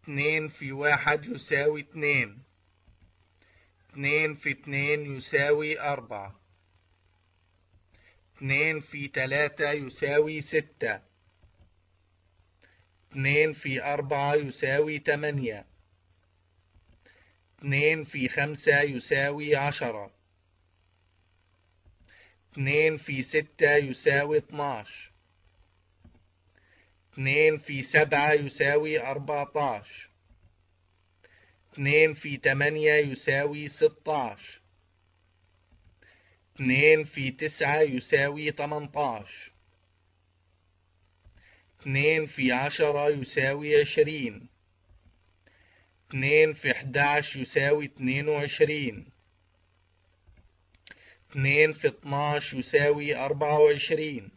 اتنين في واحد يساوي اتنين اتنين في اتنين يساوي أربعة اتنين في تلاتة يساوي ستة اتنين في أربعة يساوي تمانية اتنين في خمسة يساوي عشرة اتنين في ستة يساوي اتناش اتنين في سبعة يساوي أربعتاش اتنين في تمانية يساوي ستاش اتنين في تسعة يساوي تمنتاش اتنين في عشرة يساوي عشرين اتنين في حداش يساوي اتنين وعشرين اتنين في اتناش يساوي أربعة وعشرين